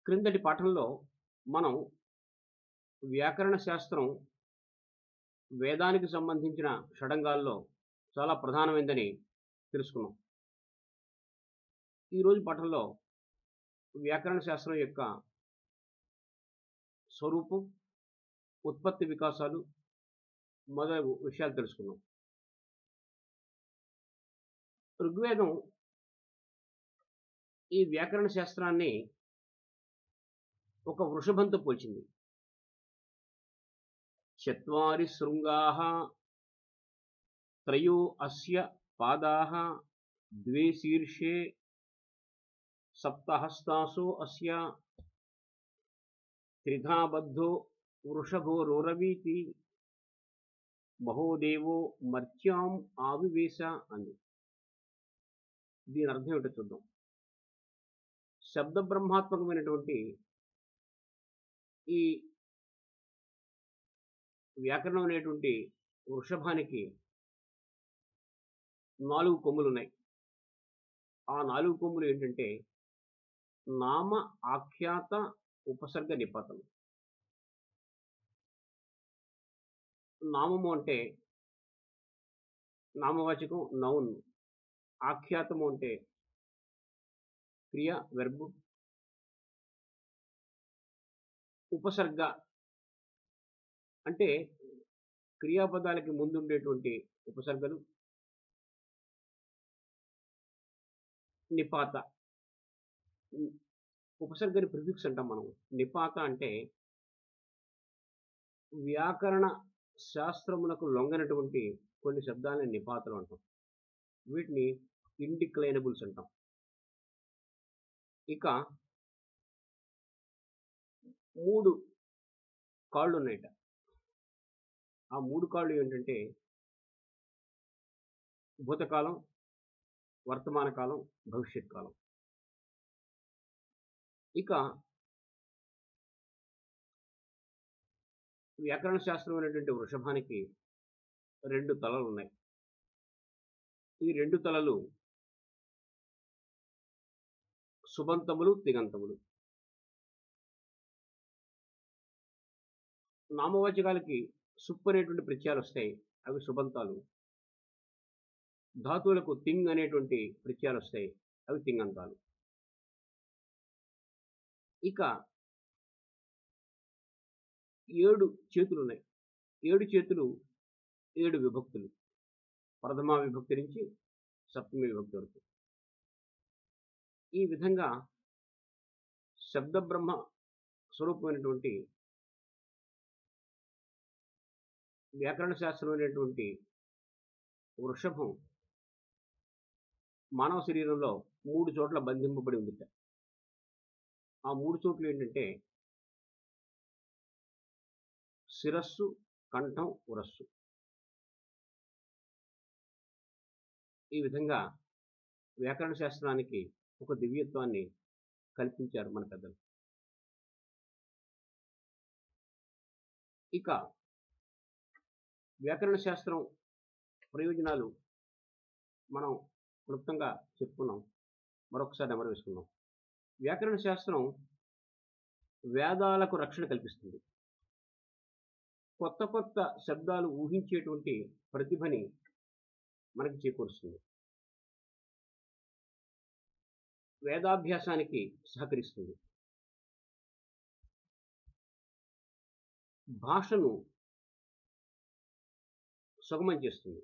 క్రిందటి పాఠంలో మనం వ్యాకరణ శాస్త్రం వేదానికి సంబంధించిన షడంగాల్లో చాలా ప్రధానమైనదని తెలుసుకున్నాం ఈరోజు పాఠంలో వ్యాకరణ శాస్త్రం యొక్క స్వరూపం ఉత్పత్తి వికాసాలు మొదలగు విషయాలు తెలుసుకున్నాం ఋగ్వేదం ఈ వ్యాకరణ శాస్త్రాన్ని ఒక వృషభంతో పోల్చింది చత్వారి శృంగా త్రయో అస్య పాదా ద్వే శీర్షే సప్తహస్తాసో అస్య త్రిధా బద్ధో వృషభో రోరవీతి మహోదేవో మర్త్యాం ఆవివేశ అంది దీని అర్థం ఏమిటో చూద్దాం శబ్ద బ్రహ్మాత్మకమైనటువంటి ఈ వ్యాకరణం అనేటువంటి వృషభానికి నాలుగు కొమ్ములు ఉన్నాయి ఆ నాలుగు కొమ్ములు ఏంటంటే నామ ఆఖ్యాత ఉపసర్గ నిపాతలు నామము అంటే నామవాచకం నౌన్ ఆఖ్యాతము అంటే క్రియ వెర్బు ఉపసర్గ అంటే క్రియాపదాలకి ముందుండేటువంటి ఉపసర్గలు నిపాత ఉపసర్గని ప్రిఫిక్స్ అంటాం మనం నిపాత అంటే వ్యాకరణ శాస్త్రమునకు లొంగనటువంటి కొన్ని శబ్దాలని నిపాతలు అంటాం వీటిని ఇండిక్లైనబుల్స్ అంటాం ఇక మూడు కాళ్ళు ఉన్నాయట ఆ మూడు కాళ్ళు ఏంటంటే భూతకాలం వర్తమాన కాలం భవిష్యత్ కాలం ఇక వ్యాకరణ శాస్త్రం అనేటువంటి వృషభానికి రెండు తలలు ఉన్నాయి ఈ రెండు తలలు సుబంతములు తిగంతములు నామవాచకాలకి సుప్ అనేటువంటి ప్రత్యయాలు వస్తాయి అవి సుబంతాలు ధాతువులకు తింగ్ అనేటువంటి ప్రత్యయాలు వస్తాయి అవి తింగంతాలు ఇక ఏడు చేతులు ఉన్నాయి ఏడు చేతులు ఏడు విభక్తులు ప్రథమ విభక్తి నుంచి సప్తమి విభక్తి వరకు ఈ విధంగా శబ్ద బ్రహ్మ స్వరూపమైనటువంటి వ్యాకరణ శాస్త్రం అనేటువంటి వృషభం మానవ శరీరంలో మూడు చోట్ల బంధింపబడి ఉంది ఆ మూడు చోట్ల ఏంటంటే శిరస్సు కంఠం ఉరస్సు ఈ విధంగా వ్యాకరణ శాస్త్రానికి ఒక దివ్యత్వాన్ని కల్పించారు మన పెద్దలు ఇక వ్యాకరణ శాస్త్రం ప్రయోజనాలు మనం క్లుప్తంగా చెప్పుకున్నాం మరొకసారి నెమరు వేసుకున్నాం వ్యాకరణ శాస్త్రం వేదాలకు రక్షణ కల్పిస్తుంది కొత్త కొత్త శబ్దాలు ఊహించేటువంటి ప్రతిభని మనకి చేకూరుస్తుంది వేదాభ్యాసానికి సహకరిస్తుంది భాషను సుగమం చేస్తుంది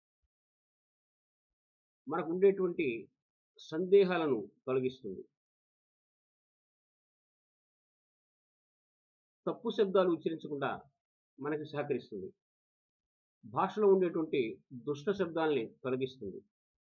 మనకు ఉండేటువంటి సందేహాలను తొలగిస్తుంది తప్పు శబ్దాలు ఉచ్చరించకుండా మనకి సహకరిస్తుంది భాషలో ఉండేటువంటి దుష్ట శబ్దాలని తొలగిస్తుంది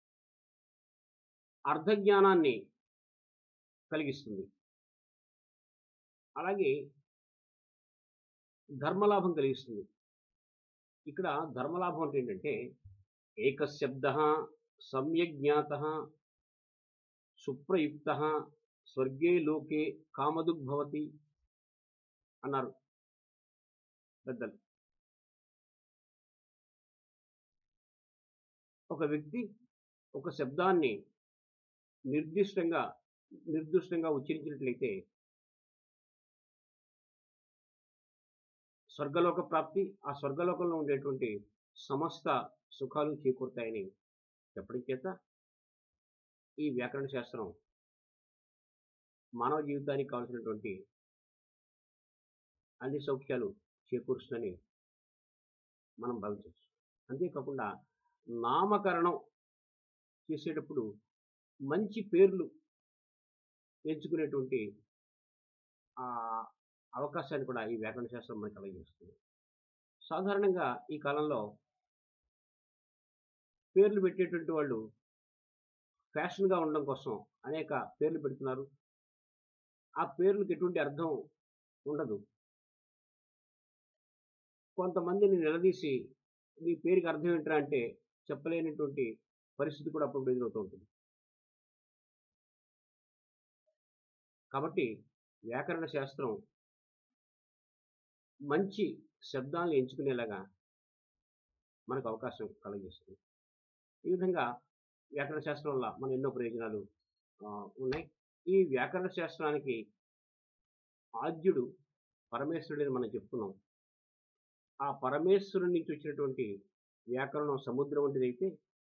అర్థజ్ఞానాన్ని కలిగిస్తుంది అలాగే ధర్మలాభం కలిగిస్తుంది ఇక్కడ ధర్మలాభం అంటే ఏంటంటే ఏకశబ్ద సమ్యజ్ఞాత సుప్రయుక్త స్వర్గే లోకే కామదుగ్భవతి అన్నారు పెద్దలు ఒక వ్యక్తి ఒక శబ్దాన్ని నిర్దిష్టంగా నిర్దిష్టంగా ఉచ్చరించినట్లయితే స్వర్గలోక ప్రాప్తి ఆ స్వర్గలోకంలో ఉండేటువంటి సమస్త సుఖాలు చేకూరుతాయని చెప్పడం చేత ఈ వ్యాకరణ శాస్త్రం మానవ జీవితానికి కావాల్సినటువంటి అన్ని సౌఖ్యాలు చేకూరుస్తుందని మనం భావించవచ్చు అంతేకాకుండా నామకరణం చేసేటప్పుడు మంచి పేర్లు ఎంచుకునేటువంటి ఆ అవకాశాన్ని కూడా ఈ వ్యాకరణ శాస్త్రం మనకు కలిగిస్తుంది సాధారణంగా ఈ కాలంలో పేర్లు పెట్టేటువంటి వాళ్ళు ఫ్యాషన్గా ఉండడం కోసం అనేక పేర్లు పెడుతున్నారు ఆ పేర్లకు ఎటువంటి అర్థం ఉండదు కొంతమందిని నిలదీసి మీ పేరుకి అర్థం ఏంటరా అంటే చెప్పలేనటువంటి పరిస్థితి కూడా అప్పుడు ఎదురవుతూ ఉంటుంది కాబట్టి వ్యాకరణ శాస్త్రం మంచి శబ్దాలను ఎంచుకునేలాగా మనకు అవకాశం కలగజేస్తుంది ఈ విధంగా వ్యాకరణ శాస్త్రం వల్ల మన ఎన్నో ప్రయోజనాలు ఉన్నాయి ఈ వ్యాకరణ శాస్త్రానికి ఆద్యుడు పరమేశ్వరుడని మనం చెప్తున్నాం ఆ పరమేశ్వరుడి నుంచి వచ్చినటువంటి వ్యాకరణం సముద్రం వంటిదైతే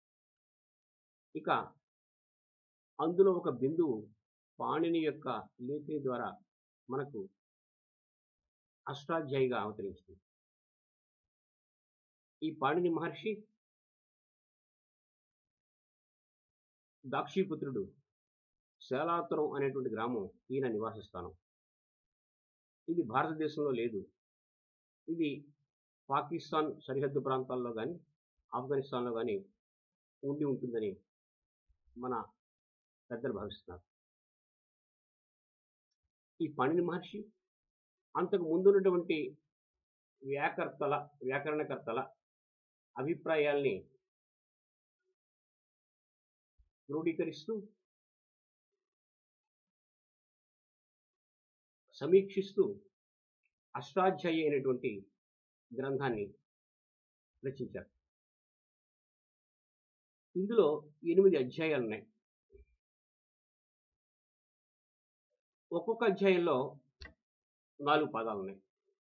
ఇక అందులో ఒక బిందువు పాణిని యొక్క లేఖని ద్వారా మనకు అష్టాధ్యాయిగా అవతరించింది ఈ పాణిని మహర్షి దాక్షీపుత్రుడు శేలాతురం అనేటువంటి గ్రామం ఈయన నివాస స్థానం ఇది భారతదేశంలో లేదు ఇది పాకిస్తాన్ సరిహద్దు ప్రాంతాల్లో కానీ ఆఫ్ఘనిస్తాన్లో కానీ ఉండి ఉంటుందని మన పెద్దలు భావిస్తున్నారు ఈ పణిని మహర్షి అంతకు ముందున్నటువంటి వ్యాకర్తల వ్యాకరణకర్తల అభిప్రాయాల్ని క్రోడీకరిస్తూ సమీక్షిస్తూ అష్టాధ్యాయి అయినటువంటి గ్రంథాన్ని రచించారు ఇందులో ఎనిమిది అధ్యాయాలు ఉన్నాయి ఒక్కొక్క అధ్యాయంలో నాలుగు పాదాలు ఉన్నాయి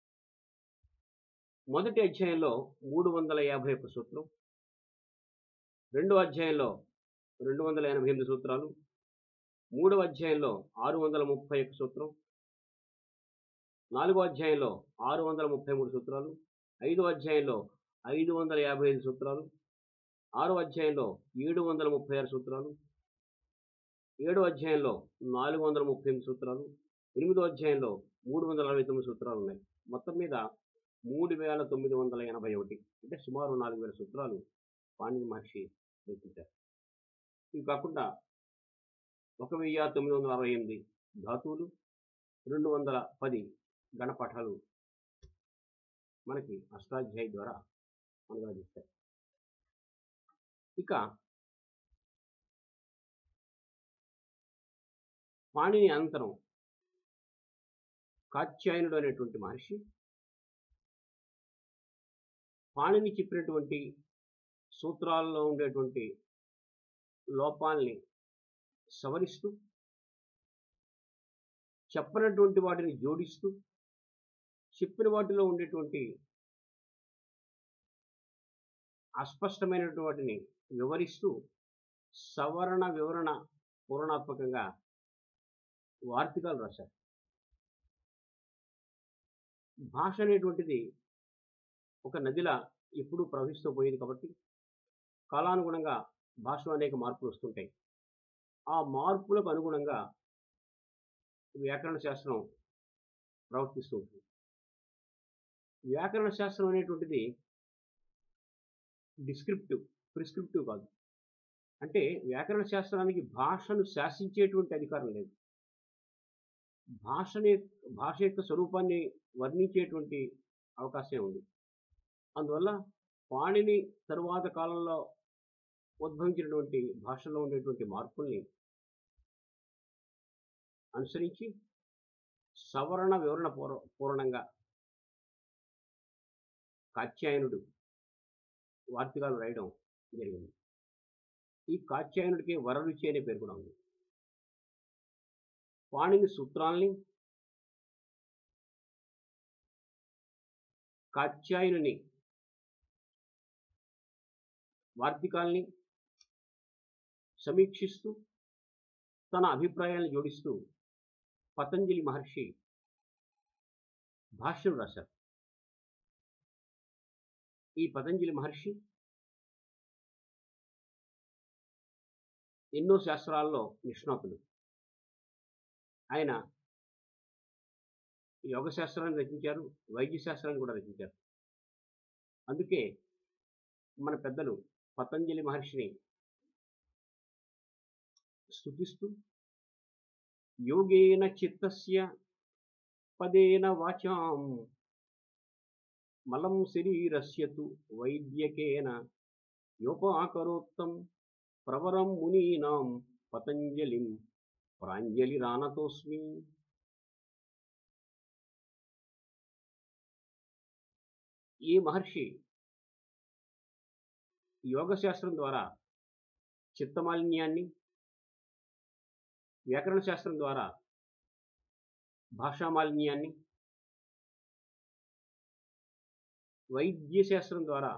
మొదటి అధ్యాయంలో మూడు వందల యాభై ఒక్క సూత్రం రెండో అధ్యాయంలో రెండు వందల ఎనభై ఎనిమిది సూత్రాలు మూడవ అధ్యాయంలో ఆరు వందల ముప్పై ఒక్క సూత్రం నాలుగో అధ్యాయంలో ఆరు వందల ముప్పై మూడు సూత్రాలు ఐదో అధ్యాయంలో ఐదు వందల యాభై ఐదు సూత్రాలు ఆరో అధ్యాయంలో ఏడు వందల ముప్పై ఆరు సూత్రాలు ఏడో అధ్యాయంలో నాలుగు వందల ముప్పై ఎనిమిది సూత్రాలు ఎనిమిదో అధ్యాయంలో మూడు వందల అరవై తొమ్మిది సూత్రాలు ఉన్నాయి మొత్తం మీద మూడు వేల తొమ్మిది వందల ఎనభై ఒకటి అంటే సుమారు నాలుగు వేల సూత్రాలు పాణిని మహర్షి రచించారు ఇవి కాకుండా ఒక వెయ్యి తొమ్మిది వందల అరవై ఎనిమిది ధాతువులు రెండు వందల పది గణపాఠాలు మనకి అష్టాధ్యాయి ద్వారా అనుగ్రహిస్తాయి ఇక పాణిని అనంతరం కాత్యాయనుడు అనేటువంటి మహర్షి పాణిని చెప్పినటువంటి సూత్రాల్లో ఉండేటువంటి లోపాల్ని సవరిస్తూ చెప్పనటువంటి వాటిని జోడిస్తూ చెప్పిన వాటిలో ఉండేటువంటి అస్పష్టమైనటువంటి వాటిని వివరిస్తూ సవరణ వివరణ పూర్ణాత్మకంగా వార్తికాలు రాశారు భాష అనేటువంటిది ఒక నదిలా ఎప్పుడూ ప్రవహిస్తూ పోయేది కాబట్టి కాలానుగుణంగా భాషలో అనేక మార్పులు వస్తుంటాయి ఆ మార్పులకు అనుగుణంగా వ్యాకరణ శాస్త్రం ప్రవర్తిస్తూ ఉంటుంది వ్యాకరణ శాస్త్రం అనేటువంటిది డిస్క్రిప్టివ్ ప్రిస్క్రిప్టివ్ కాదు అంటే వ్యాకరణ శాస్త్రానికి భాషను శాసించేటువంటి అధికారం లేదు భాషని భాష యొక్క స్వరూపాన్ని వర్ణించేటువంటి అవకాశం ఉంది అందువల్ల పాణిని తరువాత కాలంలో ఉద్భవించినటువంటి భాషలో ఉండేటువంటి మార్పుల్ని అనుసరించి సవరణ వివరణ పూర్వ పూర్ణంగా కాత్యాయనుడు వార్తికాలు రాయడం జరిగింది ఈ కాత్యాయనుడికి వరరుచి అనే పేరు కూడా ఉంది పాణిని సూత్రాల్ని కాత్యాయనుని వార్తికాల్ని సమీక్షిస్తూ తన అభిప్రాయాలను జోడిస్తూ పతంజలి మహర్షి భాష్యం రాశారు ఈ పతంజలి మహర్షి ఎన్నో శాస్త్రాల్లో నిష్ణాతులు ఆయన యోగ శాస్త్రాన్ని రచించారు వైద్య శాస్త్రాన్ని కూడా రచించారు అందుకే మన పెద్దలు పతంజలి మహర్షిని స్థుతిస్తూ యోగేన చిత్తస్య పదేన వాచాం మలం శరీరస్య తు వైద్యకేన యోపాకరోక్తం ప్రవరం మునీనాం పతంజలిం ప్రాంజలిరానతోస్మి ఈ మహర్షి యోగశాస్త్రం ద్వారా చిత్తమాలిన్యాన్ని వ్యాకరణ శాస్త్రం ద్వారా భాషా మాలిన్యాన్ని వైద్య శాస్త్రం ద్వారా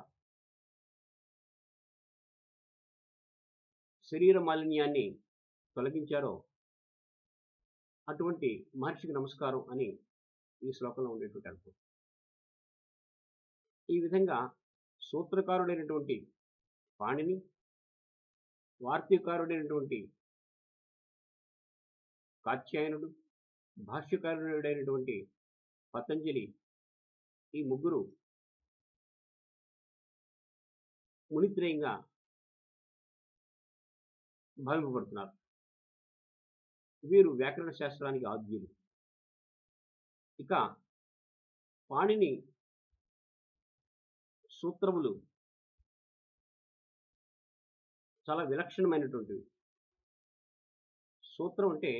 శరీర మాలిన్యాన్ని తొలగించారో అటువంటి మహర్షికి నమస్కారం అని ఈ శ్లోకంలో ఉండేటువంటి అర్థం ఈ విధంగా సూత్రకారుడైనటువంటి పాణిని వార్తీకారుడైనటువంటి కాత్యాయనుడు భాష్యకారుడైనటువంటి పతంజలి ఈ ముగ్గురు మునిత్రయంగా భావింపబడుతున్నారు వీరు వ్యాకరణ శాస్త్రానికి ఆద్యులు ఇక పాణిని సూత్రములు చాలా విలక్షణమైనటువంటివి సూత్రం అంటే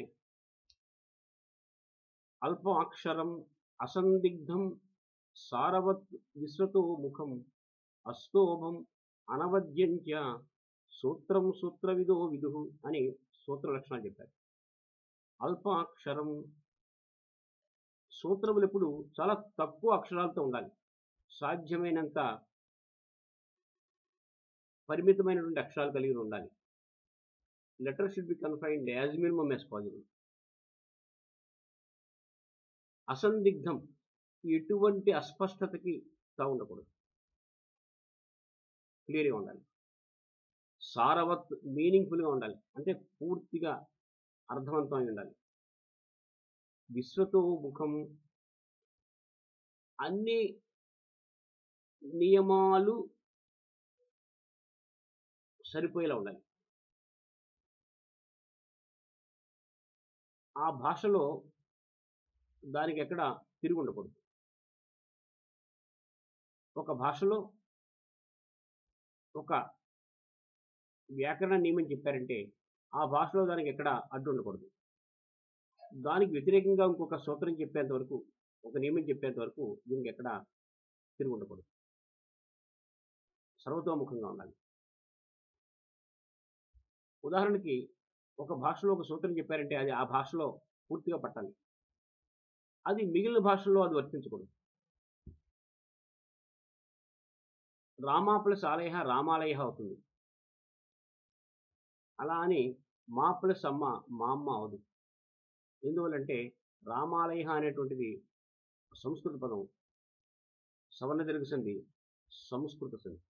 అల్పం అక్షరం అసందిగ్ధం సారవత్ విశ్వతో ముఖం అస్తోభం అనవద్యంచ సూత్రం సూత్రవిదో విదు అని సూత్ర లక్షణాలు చెప్పారు అల్ప అక్షరం సూత్రములు ఎప్పుడు చాలా తక్కువ అక్షరాలతో ఉండాలి సాధ్యమైనంత పరిమితమైనటువంటి అక్షరాలు కలిగి ఉండాలి letter should be confined as minimum as possible అసందిగ్ధం ఎటువంటి అస్పష్టతకి తా ఉండకూడదు క్లియర్గా ఉండాలి సారవత్ మీనింగ్ఫుల్గా ఉండాలి అంటే పూర్తిగా అర్థవంతమై ఉండాలి విశ్వతో ముఖం అన్ని నియమాలు సరిపోయేలా ఉండాలి ఆ భాషలో దానికి ఎక్కడ తిరిగి ఉండకూడదు ఒక భాషలో ఒక వ్యాకరణ నియమం చెప్పారంటే ఆ భాషలో దానికి ఎక్కడ అడ్డు ఉండకూడదు దానికి వ్యతిరేకంగా ఇంకొక సూత్రం చెప్పేంత వరకు ఒక నియమం చెప్పేంత వరకు దీనికి ఎక్కడ తిరిగి ఉండకూడదు సర్వతోముఖంగా ఉండాలి ఉదాహరణకి ఒక భాషలో ఒక సూత్రం చెప్పారంటే అది ఆ భాషలో పూర్తిగా పట్టాలి అది మిగిలిన భాషల్లో అది వర్తించకూడదు రామా ప్లస్ ఆలయ రామాలయ అవుతుంది అలా అని మా ప్లస్ అమ్మ మా అమ్మ అవదు ఎందువల్లంటే రామాలయ అనేటువంటిది సంస్కృత పదం సవర్ణ తెలుగు సంధి సంస్కృత సంధి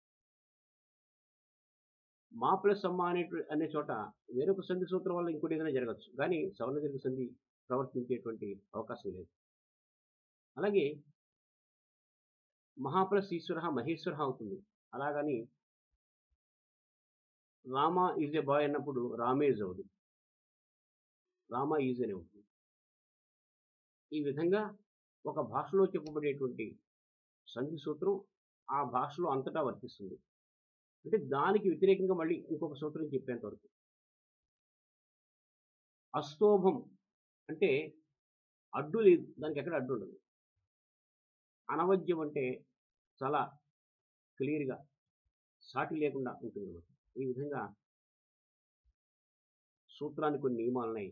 మా ప్లస్ అమ్మ అనే అనే చోట వేరొక సంధి సూత్రం వల్ల ఇంకోటి ఏదైనా జరగచ్చు కానీ సవర్ణ తెలుగు సంధి ప్రవర్తించేటువంటి అవకాశం లేదు అలాగే మహాప్లస్ ఈశ్వర మహేశ్వర అవుతుంది అలాగని రామ ఈజ్ ఏ బాయ్ అన్నప్పుడు రామేజ్ అవదు రామ ఈజ్ అనే ఉంటుంది ఈ విధంగా ఒక భాషలో చెప్పబడేటువంటి సంధి సూత్రం ఆ భాషలో అంతటా వర్తిస్తుంది అంటే దానికి వ్యతిరేకంగా మళ్ళీ ఇంకొక సూత్రం చెప్పేంత వరకు అస్తోభం అంటే అడ్డు లేదు దానికి ఎక్కడ అడ్డు ఉండదు అనవద్యం అంటే చాలా క్లియర్గా సాటి లేకుండా ఉంటుంది అన్నమాట ఈ విధంగా సూత్రానికి కొన్ని నియమాలు ఉన్నాయి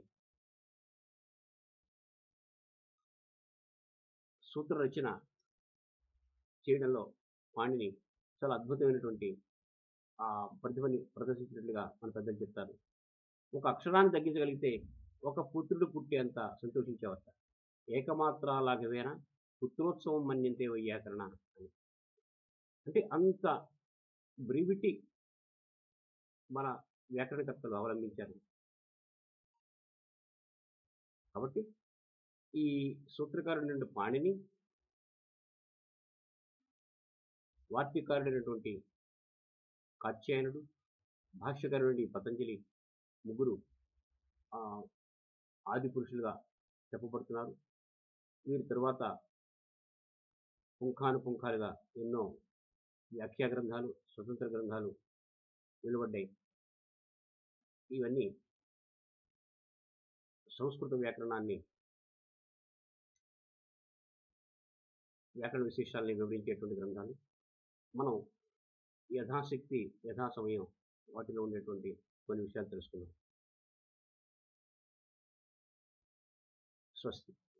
సూత్ర రచన చేయడంలో పాణిని చాలా అద్భుతమైనటువంటి ఆ ప్రతిభని ప్రదర్శించినట్లుగా మన పెద్దలు చెప్తారు ఒక అక్షరాన్ని తగ్గించగలిగితే ఒక పుత్రుడు పుట్టేంత సంతోషించేవారట ఏకమాత్రాలాగవేన పుత్రోత్సవం మన్యంతే వైయాకరణ అని అంటే అంత బ్రీవిటీ మన వ్యాకరణకర్తలు అవలంబించారు కాబట్టి ఈ సూత్రకారుడైనటువంటి పాణిని వార్తికారుడైనటువంటి కాత్యాయనుడు భాష్యకారుడి పతంజలి ముగ్గురు ఆ, ఆది పురుషులుగా చెప్పబడుతున్నారు వీరి తరువాత పుంఖానుపుంఖాలుగా ఎన్నో వ్యాఖ్యా గ్రంథాలు స్వతంత్ర గ్రంథాలు వెలువడ్డాయి ఇవన్నీ సంస్కృత వ్యాకరణాన్ని వ్యాకరణ విశేషాలని వివరించేటువంటి గ్రంథాలు మనం యథాశక్తి యథా సమయం వాటిలో ఉండేటువంటి కొన్ని విషయాలు తెలుసుకుందాం స్వస్తి